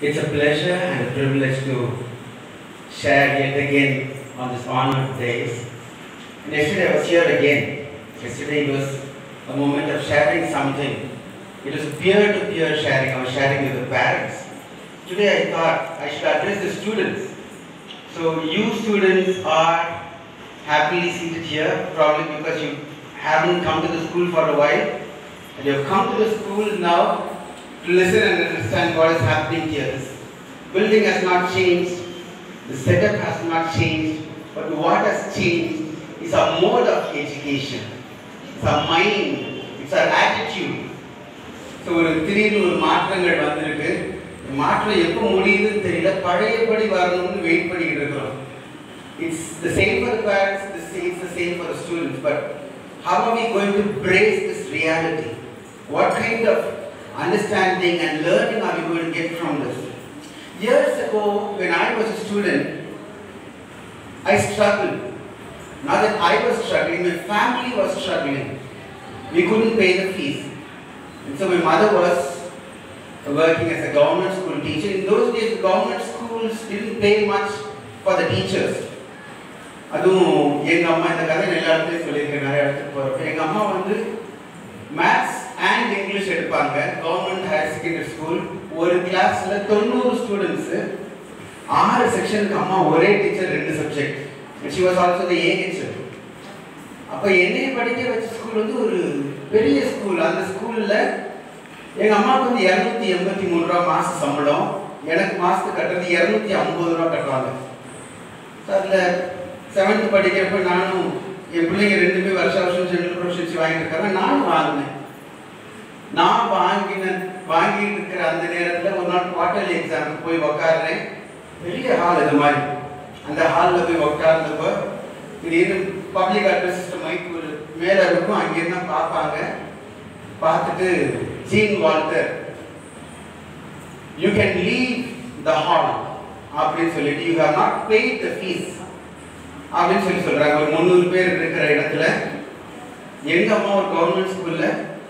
It's a pleasure and a privilege to share yet again on this honored days. And yesterday I was here again. Yesterday was a moment of sharing something. It was peer-to-peer sharing. I was sharing with the parents. Today I thought I should address the students. So you students are happily seated here, probably because you haven't come to the school for a while. And you have come to the school now to listen and understand what is happening here. This building has not changed, the setup has not changed, but what has changed is our mode of education. It's our mind, it's our attitude. So ஒரு திடீர்னு ஒரு மாற்றங்கள் வந்திருக்கு இந்த மாற்றம் எப்போ முடியுதுன்னு தெரியல பழையபடி வரணும்னு வெயிட் பண்ணிக்கிட்டு இருக்கிறோம் it's the same for the parents this it's the same for the students but how are we going to brace this reality what kind of understanding and learning are we going to get from this? Years ago, when I was a student, I struggled. Not that I was struggling, my family was struggling. We couldn't pay the fees. And so my mother was working as a government school teacher. In those days, the government schools didn't pay much for the teachers. அதுவும் எங்கள் அம்மா இந்த கதை எல்லா இடத்துலையும் சொல்லியிருக்கேன் நிறைய இடத்துக்கு போகிறப்ப எங்கள் அம்மா வந்து மேத்ஸ் அண்ட் இங்கிலீஷ் எடுப்பாங்க கவர்மெண்ட் ஹையர் செகண்டரி ஸ்கூல் ஒரு கிளாஸ்ல தொண்ணூறு ஸ்டூடெண்ட்ஸு ஆறு செக்ஷனுக்கு அம்மா ஒரே டீச்சர் ரெண்டு subject she was also the AHL அப்போ என்னைய படிக்க வச்ச ஸ்கூல் வந்து ஒரு பெரிய ஸ்கூல் அந்த ஸ்கூலில் எங்கள் அம்மாவுக்கு வந்து இரநூத்தி எண்பத்தி மூணு ரூபா மாத சம்பளம் எனக்கு மாதத்துக்கு கட்டுறது இரநூத்தி ஐம்பது ரூபா கட்டுவாங்க ஸோ அதில் செவன்த்து படிக்கிறப்ப நானும் என் பிள்ளைங்க ரெண்டுமே வருஷ வருஷம் சென்ட்ரல் ப்ரொஃபஷன்ஸ் வாங்கிட்டு இருக்காங்க நானும் வாங்கினேன் நான் வாங்கின வாங்கிட்டு இருக்கிற அந்த நேரத்தில் ஒரு நாள் குவார்டர்லி எக்ஸாமுக்கு போய் உக்காடுறேன் பெரிய ஹால் இது மாதிரி அந்த ஹாலில் போய் உட்கார்ந்தப்போ திடீர்னு பப்ளிக் அட்ரஸ் சிஸ்டம் மைக் ஒரு மேலே இருக்கும் அங்கேருந்து தான் பார்ப்பாங்க பார்த்துட்டு Jean Walter you can leave the hall அப்படின்னு சொல்லிட்டு you have not paid the fees அப்படின்னு சொல்லி சொல்றாங்க ஒரு முந்நூறு பேர் இருக்கிற இடத்துல எங்க அம்மா ஒரு கவர்மெண்ட் ஸ்கூல்ல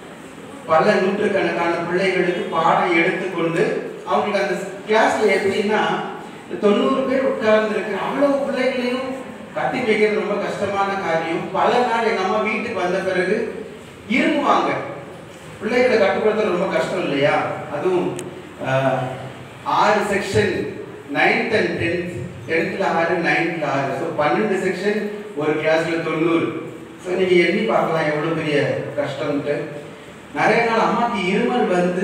பல நூற்றுக்கணக்கான பிள்ளைகளுக்கு பாடம் எடுத்துக்கொண்டு அவங்களுக்கு அந்த கிளாஸ்ல எப்படின்னா தொண்ணூறு பேர் உட்கார்ந்து இருக்கிற அவ்வளவு பிள்ளைகளையும் கட்டி வைக்கிறது ரொம்ப கஷ்டமான காரியம் பல நாள் எங்க அம்மா வீட்டுக்கு வந்த பிறகு இருமுவாங்க பிள்ளைகளை கட்டுப்படுத்துறது ரொம்ப கஷ்டம் இல்லையா அதுவும் ஆஹ், ஆறு செக்ஷன் நைன்த் அண்ட் டென்த் டென்த்தில் ஆறு நைன்த்தில் ஆறு ஸோ பன்னெண்டு செக்ஷன் ஒரு கிளாஸ்ல தொண்ணூறு ஸோ நீங்க எண்ணி பார்க்கலாம் எவ்வளோ பெரிய கஷ்டம்ட்டு நிறைய நாள் அம்மாக்கு இருமல் வந்து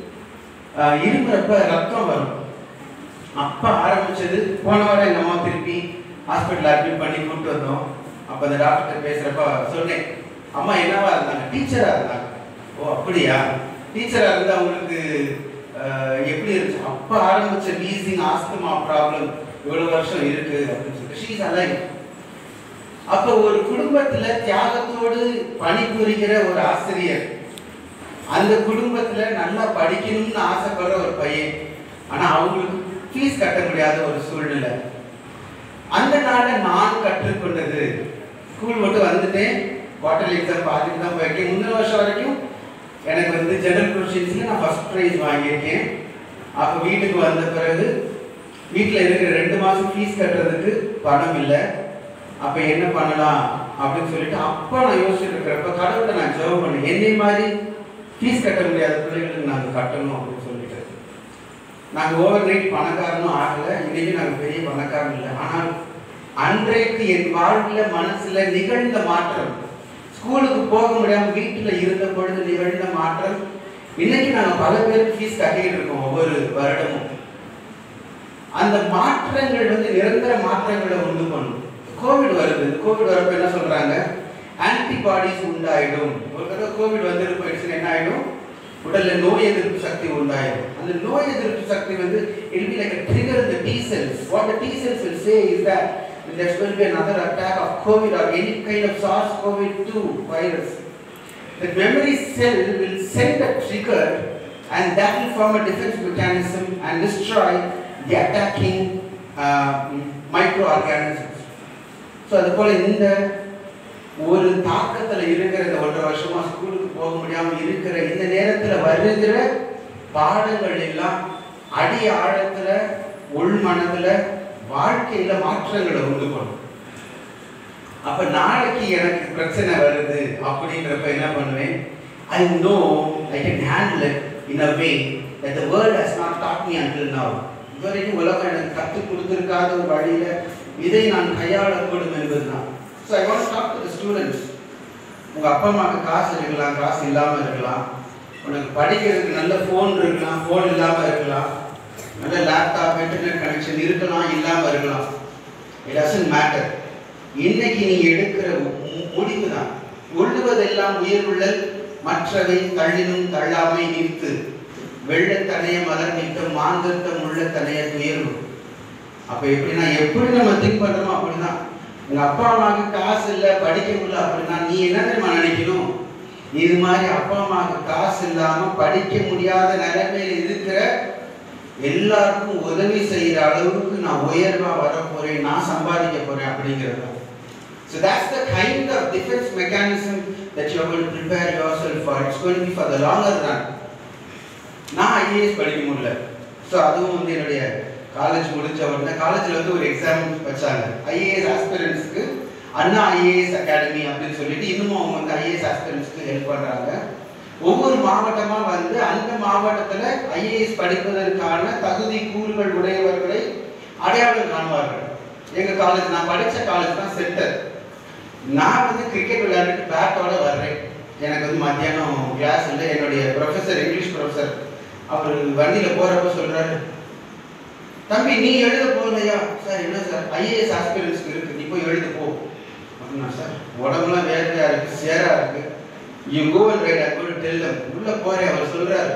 ஆஹ், இருமுறப்ப ரத்தம் வரும் அப்ப ஆரம்பிச்சது போன வாரம் எங்க அம்மா திருப்பி ஹாஸ்பிட்டல் அட்மிட் பண்ணி கூப்பிட்டு வந்தோம் அப்ப அந்த டாக்டர் பேசுறப்ப சொன்னேன் அம்மா என்னவா இருந்தாங்க டீச்சரா இருந்தாங்க ஓ அப்படியா டீச்சரா இருந்தா அவங்களுக்கு ஆஹ், எப்படி இருந்துச்சு அப்ப ஆரம்பிச்ச வீசிங் ஆஸ்துமா ப்ராப்ளம் இவ்வளவு வருஷம் இருக்கு அப்படின்னு சொல்லிட்டு ஷீஸ் அலைவ் அப்ப ஒரு குடும்பத்துல தியாகத்தோடு பணிபுரிகிற ஒரு ஆசிரியர் அந்த குடும்பத்துல நல்லா படிக்கணும்னு ஆசைப்படுற ஒரு பையன் ஆனா அவங்களுக்கு ஃபீஸ் கட்ட முடியாத ஒரு சூழ்நிலை அந்த நாள நான் கற்றுக்கொண்டது ஸ்கூல் மட்டும் வந்துட்டேன் குவார்டர்லி எக்ஸாம் பார்த்துட்டு தான் போயிருக்கேன் முந்தின வருஷம் வரைக்கும் எனக்கு வந்து ஜெனரல் ப்ரொஃபஷன்ஸில் நான் ஃபர்ஸ்ட் ப்ரைஸ் வாங்கியிருக்கேன் அப்போ வீட்டுக்கு வந்த பிறகு வீட்டில் இருக்கிற ரெண்டு மாதம் ஃபீஸ் கட்டுறதுக்கு பணம் இல்லை அப்போ என்ன பண்ணலாம் அப்படின்னு சொல்லிட்டு அப்போ நான் யோசிச்சுட்டு இருக்கிறப்ப கடவுளை நான் ஜெபம் பண்ணேன் என்னை மாதிரி ஃபீஸ் கட்ட முடியாத பிள்ளைகளுக்கு நாங்கள் கட்டணும் அப்படின்னு சொல்லிட்டு நாங்கள் ஓவர் நைட் பணக்காரனும் ஆகலை இன்னைக்கு நாங்கள் பெரிய பணக்காரன் இல்லை ஆனால் அன்றைக்கு என் வாழ்வில் மனசுல நிகழ்ந்த மாற்றம் ஸ்கூலுக்கு போக முடியாம வீட்டுல இருந்த பொழுது நிகழ்ந்த மாற்றம் இன்னைக்கு நாங்க பல பேருக்கு ஃபீஸ் கட்டிட்டு இருக்கோம் ஒவ்வொரு வருடமும் அந்த மாற்றங்கள் வந்து நிரந்தர மாற்றங்களை உண்டு பண்ணும் கோவிட் வருது கோவிட் வரப்ப என்ன சொல்றாங்க ஆன்டிபாடிஸ் உண்டாயிடும் ஒரு தடவை கோவிட் வந்துட்டு போயிடுச்சுன்னா என்ன ஆயிடும் உடல்ல நோய் எதிர்ப்பு சக்தி உண்டாயிடும் அந்த நோய் எதிர்ப்பு சக்தி வந்து it be like trigger the T cells what the T cells will say is that there's going to be another attack of covid or any kind of SARS CoV-2 virus the memory cell will send a trigger and that will form a defense mechanism and destroy the attacking uh, microorganisms so அது போல இந்த ஒரு தாக்கத்துல இருக்கிற இந்த ஒன்றரை வருஷமா ஸ்கூலுக்கு போக முடியாம இருக்கிற இந்த நேரத்துல வருகிற பாடங்கள் எல்லாம் அடி ஆழத்துல உள் மனதுல வாழ்க்கையில மாற்றங்களை உண்டு பண்ணும் அப்ப நாளைக்கு எனக்கு பிரச்சனை வருது அப்படின்றப்ப என்ன பண்ணுவேன் I know I can handle it in a way that the world has not taught me until now இதுவரைக்கும் உலகம் எனக்கு கற்றுக் கொடுத்திருக்காத ஒரு வழியில இதை நான் கையாளக்கூடும் என்பதுதான் so I want talk to the students உங்க அப்பா அம்மாவுக்கு காசு இருக்கலாம் காசு இல்லாம இருக்கலாம் உனக்கு படிக்கிறதுக்கு நல்ல ஃபோன் இருக்கலாம் ஃபோன் இல்லாம இருக்கலாம் நல்ல லேப்டாப் இன்டர்நெட் கனெக்ஷன் இருக்கலாம் இல்லாம இருக்கலாம் இட் டசன்ட் மேட்டர் இன்னைக்கு நீங்க எடுக்கிற மு- முடிவு தான் உள்ளுவதெல்லாம் உயர்வுள்ளல் மற்றவை தள்ளினும் தள்ளாமை நிறுத்து வெள்ளத்தனைய மலர் நிற்க மாந்தத்தம் உள்ள தனைய துயர்வு அப்ப எப்படின்னா எப்படி நம்ம திங்க் பண்றோமோ அப்படிதான் உங்க அப்பா அம்மாவுக்கு காசு இல்லை படிக்க முடியல அப்படின்னா நீ என்ன தெரியுமா நினைக்கணும் இது மாதிரி அப்பா அம்மாவுக்கு காசு இல்லாம படிக்க முடியாத நிலைமையில இருக்கிற எல்லாருக்கும் உதவி செய்யற அளவுக்கு நான் உயர்வா வர போறேன் நான் சம்பாதிக்க போறேன் அப்படிங்கிறது தான். So that's the kind of defense mechanism that you're going to prepare yourself for. It's going to be for the longer run. நான் ஐஏஎஸ் படிக்க முடியல ஸோ அதுவும் வந்து என்னுடைய காலேஜ் முடிச்ச உடனே காலேஜில் வந்து ஒரு எக்ஸாம் வச்சாங்க ஐஏஎஸ் ஆஸ்பிரன்ஸ்க்கு அண்ணா ஐஏஎஸ் அகாடமி அப்படின்னு சொல்லிட்டு இன்னமும் அவங்க வந்து ஐஏஎஸ் ஆஸ்பிரன்ஸ்க்கு ஹெல்ப் பண்ணுறாங்க ஒவ்வொரு மாவட்டமா வந்து அந்த மாவட்டத்துல ஐஏஎஸ் படிப்பதற்கான தகுதி கூறுகள் உடையவர்களை அடையாளம் காணுவார்கள் எங்க காலேஜ் நான் படிச்ச காலேஜ் தான் சென்டர் நான் வந்து கிரிக்கெட் விளையாடிட்டு பேட்டோட வர்றேன் எனக்கு வந்து மத்தியானம் கிளாஸ் இல்லை என்னுடைய ப்ரொஃபஸர் இங்கிலீஷ் ப்ரொஃபஸர் அவர் வண்டியில போறப்ப சொல்றாரு தம்பி நீ எழுத போகலையா சார் என்ன சார் ஐஏஎஸ் ஆஸ்பிரன்ஸ்க்கு இருக்கு நீ போய் எழுத போ அப்படின்னா சார் உடம்புலாம் வேலையா இருக்கு சேரா இருக்கு you go and right I got tell them உள்ள போறேன் அவர் சொல்றாரு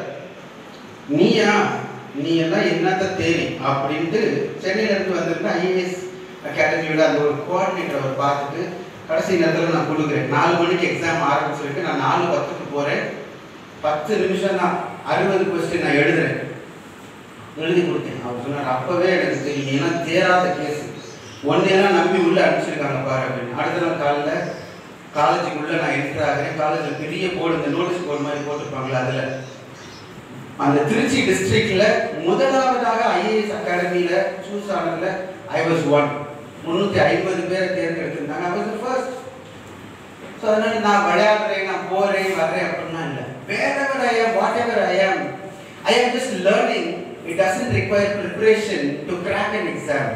நீயா நீ எல்லாம் என்னத்த தேவை அப்படின்ட்டு சென்னையில இருந்து வந்திருக்க ஐஏஎஸ் அகாடமியோட அந்த ஒரு கோஆர்டினேட்டர் அவர் பார்த்துட்டு கடைசி நேரத்தில் நான் கொடுக்குறேன் நாலு மணிக்கு எக்ஸாம் ஆரம்பிச்சிருக்கு நான் நாலு பத்துக்கு போறேன் பத்து நிமிஷம் தான் அறுபது கொஸ்டின் நான் எழுதுறேன் எழுதி கொடுத்தேன் அவர் சொன்னார் அப்பவே எனக்கு தெரியும் ஏன்னா தேராத கேஸ் ஒன்னையெல்லாம் நம்பி உள்ள அனுப்பிச்சிருக்காங்க பாரு அப்படின்னு அடுத்த நாள் காலைல காலேஜுக்கு உள்ள நான் என்டர் ஆகிறேன் காலேஜில் பெரிய போர்டு இந்த நோட்டீஸ் போர்டு மாதிரி போட்டிருப்பாங்களே அதில் அந்த திருச்சி டிஸ்ட்ரிக்ட்ல முதலாவதாக ஐஏஎஸ் அகாடமியில சூஸ் ஆனதுல ஐ வாஸ் ஒன் முந்நூற்றி ஐம்பது பேரை தேர்ந்தெடுத்திருந்தாங்க ஐ வாஸ் ஃபர்ஸ்ட் ஸோ அதனால நான் விளையாடுறேன் நான் போறேன் வர்றேன் அப்படின்னா இல்லை வேறவர் ஐ ஆம் what ever I am I am just learning it doesn't require preparation to crack an exam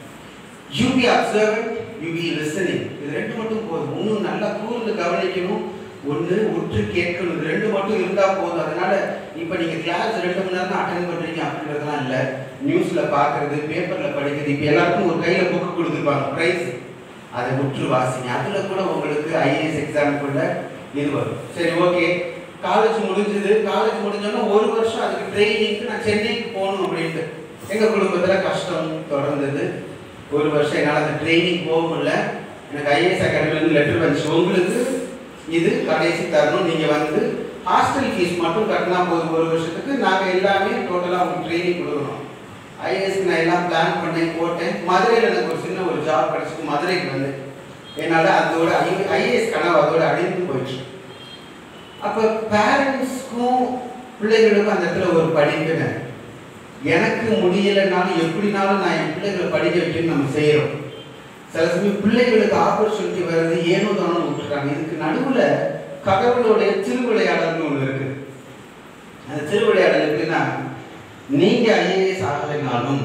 you be observant you be listening இது ரெண்டு மட்டும் போதும் இன்னும் நல்லா கூர்ந்து கவனிக்கணும் ஒன்று உற்று கேட்கணும் இது ரெண்டு மட்டும் இருந்தால் போதும் அதனால இப்போ நீங்கள் கிளாஸ் ரெண்டு மணி நேரம் தான் அட்டன் பண்ணுறீங்க அப்படின்றதுலாம் இல்லை நியூஸில் பார்க்குறது பேப்பரில் படிக்கிறது இப்போ எல்லாருக்கும் ஒரு கையில் புக்கு கொடுத்துருப்பாங்க ப்ரைஸ் அதை உற்று வாசிங்க அதில் கூட உங்களுக்கு ஐஏஎஸ் எக்ஸாமுக்குள்ள இது வரும் சரி ஓகே காலேஜ் முடிஞ்சது காலேஜ் முடிஞ்சோன்னா ஒரு வருஷம் அதுக்கு ட்ரைனிங்க்கு நான் சென்னைக்கு போகணும் அப்படின்ட்டு எங்கள் குடும்பத்தில் கஷ்டம் தொடர்ந்தது ஒரு வருஷம் என்னால் அந்த ட்ரைனிங் போக முடியல எனக்கு ஐஏஎஸ் அகாடமிலேருந்து லெட்டர் வந்துச்சு உங்களுக்கு இது கடைசி தரணும் நீங்கள் வந்து ஹாஸ்டல் ஃபீஸ் மட்டும் கட்டினா போதும் ஒரு வருஷத்துக்கு நாங்கள் எல்லாமே டோட்டலாக உங்களுக்கு ட்ரைனிங் கொடுக்கணும் ஐஏஎஸ்க்கு நான் எல்லாம் பிளான் பண்ணேன் போட்டேன் மதுரையில் எனக்கு ஒரு சின்ன ஒரு ஜாப் கிடச்சிட்டு மதுரைக்கு வந்தேன் என்னால் அதோட ஐஏஎஸ் கனவு அதோட அழிந்து போயிடுச்சு அப்போ பேரண்ட்ஸ்க்கும் பிள்ளைகளுக்கும் அந்த இடத்துல ஒரு படிப்புங்க எனக்கு முடியலைனாலும் எப்படினாலும் நான் என் பிள்ளைகளை படிக்க வைக்கணும்னு நம்ம செய்கிறோம் சில சமயம் பிள்ளைகளுக்கு ஆப்பர்ச்சுனிட்டி வர்றது ஏனோ தானோ விட்டுறாங்க இதுக்கு நடுவில் கடவுளுடைய திருவிளையாடல்னு ஒன்று இருக்கு அந்த திருவிளையாடல் எப்படின்னா நீங்க ஐஏஎஸ் ஆகலைனாலும்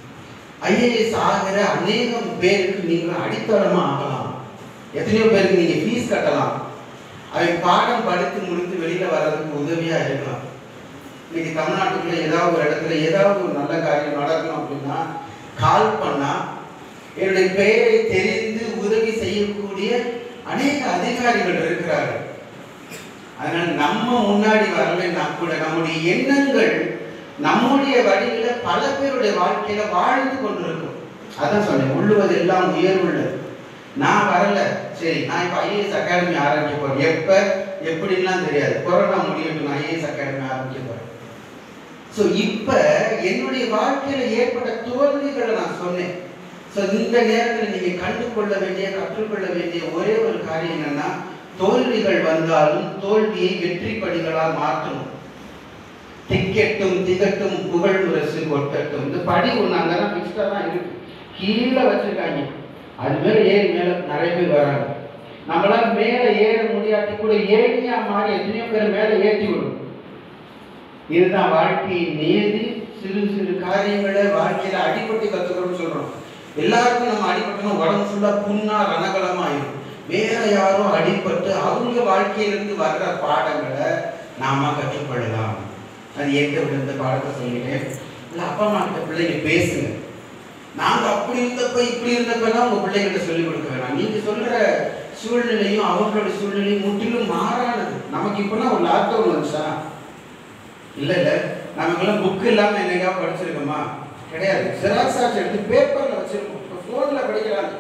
ஐஏஎஸ் ஆகிற அநேகம் பேருக்கு நீங்க அடித்தளமா ஆகலாம் எத்தனையோ பேருக்கு நீங்க ஃபீஸ் கட்டலாம் அவன் பாடம் படித்து முடித்து வெளியில வர்றதுக்கு உதவியா இருக்கலாம் இன்னைக்கு தமிழ்நாட்டுக்குள்ள ஏதாவது ஒரு இடத்துல ஏதாவது ஒரு நல்ல காரியம் நடக்கணும் அப்படின்னா கால் பண்ணா என்னுடைய பெயரை தெரிந்து உதவி செய்யக்கூடிய அநேக அதிகாரிகள் இருக்கிறார்கள் அதனால நம்ம முன்னாடி வரலைன்னா கூட நம்முடைய எண்ணங்கள் நம்முடைய வழியில பல பேருடைய வாழ்க்கையில வாழ்ந்து கொண்டிருக்கும் அதான் சொன்னேன் உள்ளுவது எல்லாம் உயர்வுள்ளது நான் வரல சரி நான் இப்போ ஐஏஎஸ் அகாடமி ஆரம்பிக்க போறேன் எப்ப எப்படின்லாம் தெரியாது கொரோனா முடியட்டும் நான் ஐஏஎஸ் அகாடமி ஆரம்பிக்க போறேன் ஸோ இப்போ என்னுடைய வாழ்க்கையில ஏற்பட்ட தோல்விகளை நான் சொன்னேன் ஸோ இந்த நேரத்தில் நீங்க கண்டு கொள்ள வேண்டிய கற்றுக்கொள்ள வேண்டிய ஒரே ஒரு காரியம் என்னன்னா தோல்விகள் வந்தாலும் தோல்வியை வெற்றி படிகளால் மாற்றணும் திக்கெட்டும் திகட்டும் புகழ் முரசு கொட்டட்டும் இந்த படி ஒன்று அங்கெல்லாம் ஃபிக்ஸ்டாக தான் இருக்கு கீழே வச்சிருக்காங்க அது மேலே ஏறி மேலே நிறைய பேர் வராங்க நம்மளால மேலே ஏற முடியாட்டி கூட ஏணியா மாறி எத்தனையோ பேர் மேலே ஏற்றி விடும் இதுதான் வாழ்க்கையின் நியதி சிறு சிறு காரியங்களை வாழ்க்கையில அடிபட்டு கத்துக்கணும்னு சொல்றோம் எல்லாருக்கும் நம்ம அடிபட்டோம்னா உடம்பு ஃபுல்லா புண்ணா ரணகலமாயிரும் வேற யாரோ அடிபட்டு அவங்க வாழ்க்கையிலிருந்து வர்ற பாடங்களை நாம கற்றுக்கொள்ளலாம் அது எங்க இந்த பாடத்தை சொல்லிட்டேன் இல்ல அப்பா அம்மா கிட்ட பிள்ளைங்க பேசுங்க நாங்க அப்படி இருந்தப்ப இப்படி இருந்தப்பெல்லாம் உங்க பிள்ளைகிட்ட சொல்லிக் கொடுக்க வேணாம் நீங்க சொல்ற சூழ்நிலையும் அவங்களோட சூழ்நிலையும் முற்றிலும் மாறானது நமக்கு இப்பெல்லாம் ஒரு லாக்டவுன் வந்துச்சா இல்ல இல்ல நமக்கெல்லாம் புக் இல்லாம என்னைக்கா படிச்சிருக்கோமா கிடையாது ஜெராக்ஸ் ஆச்சு எடுத்து பேப்பர்ல வச்சிருக்கோம் இப்போ ஃபோன்ல படிக்கிறாங்க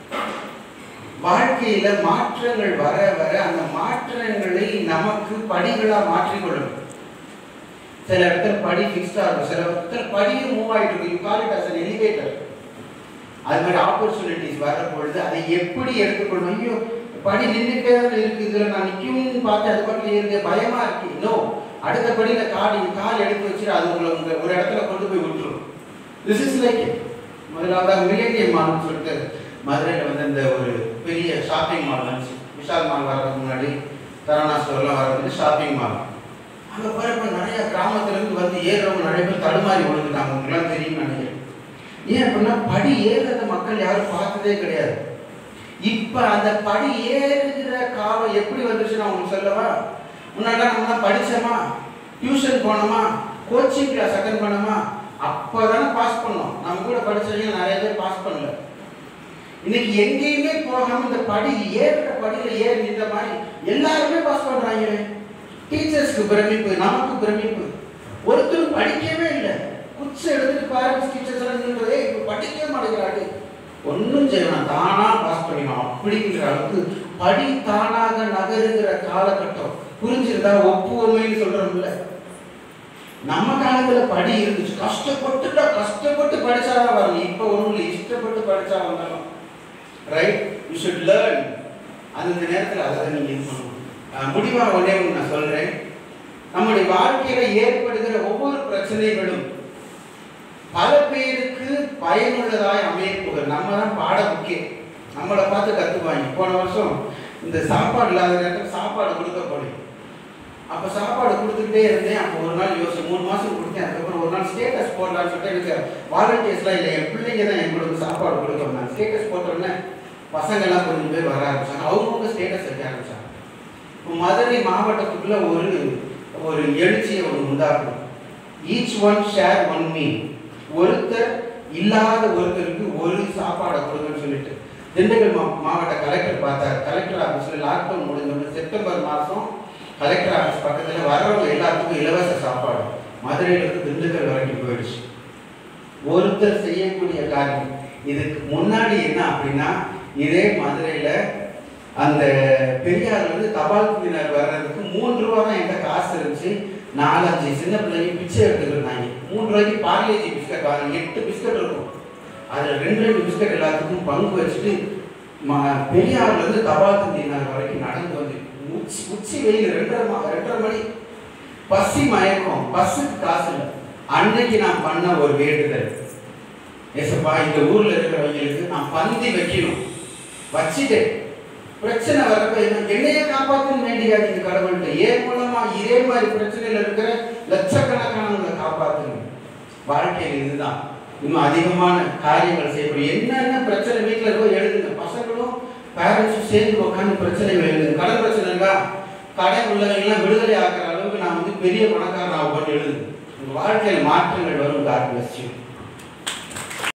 வாழ்க்கையில மாற்றங்கள் வர வர அந்த மாற்றங்களை நமக்கு படிகளா மாற்றிக்கொள்ளணும் சில இடத்துல படி ஃபிக்ஸ்டா இருக்கும் சில இடத்துல படியும் மூவ் ஆயிட்டு இருக்கும் you call it as an elevator அது மாதிரி ஆப்பர்ச்சுனிட்டிஸ் வர பொழுது அதை எப்படி எடுத்துக்கொள்ளணும் ஐயோ படி நின்றுட்டே தான் இருக்கு இதுல நான் நிற்கும்னு பார்த்து அது பக்கத்துல இருக்கு பயமா இருக்கு நோ அடுத்த படியில கால் கால் எடுத்து வச்சுட்டு அது உங்களை உங்க ஒரு இடத்துல கொண்டு போய் விட்டுரும் திஸ் இஸ் லைக் முதலாவதாக மில்லேனியம் மால்னு சொல்லிட்டு மதுரையில் வந்து இந்த ஒரு பெரிய ஷாப்பிங் மால் வந்துச்சு விஷால் மால் வர்றதுக்கு முன்னாடி தரணா ஸ்டோர்லாம் வர்றதுக்கு ஷாப்பிங் மால் அங்கே போகிறப்ப நிறைய கிராமத்துல இருந்து வந்து ஏறுறவங்க நிறைய பேர் தடுமாறி விழுந்துட்டாங்க உங்களுக்குலாம் தெரியும்னு நினைக்கிறேன் ஏன் அப்படின்னா படி ஏறுறத மக்கள் யாரும் பார்த்ததே கிடையாது இப்ப அந்த படி ஏறுகிற காலம் எப்படி வந்துருச்சுன்னு உங்களுக்கு சொல்லவா முன்னாடிலாம் நம்ம படிச்சோமா டியூஷன் போனோமா கோச்சிங் கிளாஸ் அட்டன் பண்ணோமா அப்பதானே பாஸ் பண்ணோம் நம்ம கூட படிச்சவங்க நிறைய பேர் பாஸ் பண்ணல இன்னைக்கு எங்கேயுமே போகாம இந்த படி ஏறுற படியில ஏறி நின்ற மாதிரி எல்லாருமே பாஸ் பண்றாங்க டீச்சர்ஸ்க்கு பிரமிப்பு நமக்கு பிரமிப்பு ஒருத்தரும் படிக்கவே இல்லை குச்சி எடுத்துட்டு பேரண்ட்ஸ் டீச்சர்ஸ் எல்லாம் நின்றதே இப்ப படிக்கவே மாட்டேங்கிறாரு ஒன்றும் செய்யணும் தானா பாஸ் பண்ணிடணும் அப்படிங்கிற அளவுக்கு படி தானாக நகருகிற காலகட்டம் புரிஞ்சிருந்தா ஒப்புவமைன்னு சொல்றோம்ல நம்ம காலத்துல படி இருந்துச்சு கஷ்டப்பட்டுட்டா கஷ்டப்பட்டு படிச்சாதான் வரணும் இப்ப ஒண்ணும் இல்லை இஷ்டப்பட்டு படிச்சா வந்தாலும் ரைட் யூ ஷுட் லேர்ன் அந்த நேரத்துல அதை தான் நீங்க இது பண்ணணும் அஹ் முடிவா ஒன்னே ஒன்று நான் சொல்றேன் நம்முடைய வாழ்க்கையில ஏற்படுகிற ஒவ்வொரு பிரச்சனைகளும் பல பேருக்கு பயனுள்ளதாய் அமைப்புகள் நம்ம தான் பாட முக்கியம் நம்மளை பார்த்து கத்துவாங்க போன வருஷம் இந்த சாப்பாடு இல்லாத நேரத்தில் சாப்பாடு கொடுக்கப்படும் அப்போ சாப்பாடு கொடுத்துக்கிட்டே இருந்தேன் அப்போ ஒரு நாள் யோசிச்சு மூணு மாதம் கொடுத்தேன் அதுக்கப்புறம் ஒரு நாள் ஸ்டேட்டஸ் போடலான்னு சொல்லிட்டு எனக்கு வாலண்டியர்ஸ்லாம் இல்லை என் பிள்ளைங்க தான் எங்களுக்கு சாப்பாடு கொடுக்க வந்தாங்க ஸ்டேட்டஸ் போட்டோன்னே பசங்கள்லாம் கொஞ்சம் பேர் வர ஆரம்பிச்சாங்க அவங்கவுங்க ஸ்டேட்டஸ் வைக்க ஆரம்பிச்சாங்க இப்போ மதுரை மாவட்டத்துக்குள்ள ஒரு ஒரு எழுச்சியை ஒன்று உண்டாக்கணும் each one share one mean ஒருத்தர் இல்லாத ஒருத்தருக்கு ஒரு சாப்பாடை கொடுங்கன்னு சொல்லிட்டு திண்டுக்கல் மா மாவட்ட கலெக்டர் பார்த்தார் கலெக்டர் ஆஃபீஸில் லாக்டவுன் முடிஞ்சோடனே செப்டம்பர் மாதம் கலெக்டர் ஆஃபீஸ் பக்கத்தில் வர்றவங்க எல்லாத்துக்கும் இலவச சாப்பாடு மதுரையிலிருந்து திண்டுக்கல் வரைக்கும் போயிடுச்சு ஒருத்தர் செய்யக்கூடிய காரியம் இதுக்கு முன்னாடி என்ன அப்படின்னா இதே மதுரையில் அந்த பெரியார் வந்து தபால் குழுவினர் வர்றதுக்கு மூன்று ரூபா தான் என்கிட்ட காசு இருந்துச்சு நாலஞ்சு சின்ன பிள்ளைங்க பிச்சை எடுத்துட்டு இருந்தாங்க மூணு ரூபாய்க்கு பார்லேஜி பிஸ்கட் வாங்க எட்டு பிஸ்கட் இருக்கும் அதில் ரெண்டு ரெண்டு பிஸ்கட் எல்லாத்துக்கும் பங்கு வச்சுட்டு ம- பெரியார்ல இருந்து தபால் தந்தினார் வரைக்கும் நடந்து வந்து உச்சி உச்சி வெயில் ரெண்டரை மா ரெண்டரை மணி பசி மயக்கம் பஸ்ஸுக்கு காசு இல்லை அன்னைக்கு நான் பண்ண ஒரு வேண்டுதல் ஏசப்பா இந்த ஊர்ல இருக்கிறவங்களுக்கு நான் பந்தி வைக்கணும் வச்சுட்டேன் பிரச்சனை வரப்ப என்ன- என்னைய காப்பாத்துன்னு வேண்டியாதீங்க கடவுள்கிட்ட ஏன் மூலமா இதே மாதிரி பிரச்சனையில இருக்கிற லட்சக்கணக்கானவங்களை காப்பாத்துங்க வாழ்க்கையில் இதுதான் இன்னும் அதிகமான காரியங்கள் செய்யப்படும் என்னென்ன பிரச்சனை வீட்டில் இருக்கோ எழுதுங்க பசங்களும் பேரண்ட்ஸும் சேர்ந்து உட்காந்து பிரச்சனைகள் எழுதுங்க கடன் பிரச்சனை இருக்கா கடன் உள்ளவங்கெல்லாம் விடுதலை ஆக்குற அளவுக்கு நான் வந்து பெரிய பணக்காரன் ஆகும்னு எழுதுங்க உங்க வாழ்க்கையில் மாற்றங்கள் வரும் காரணம்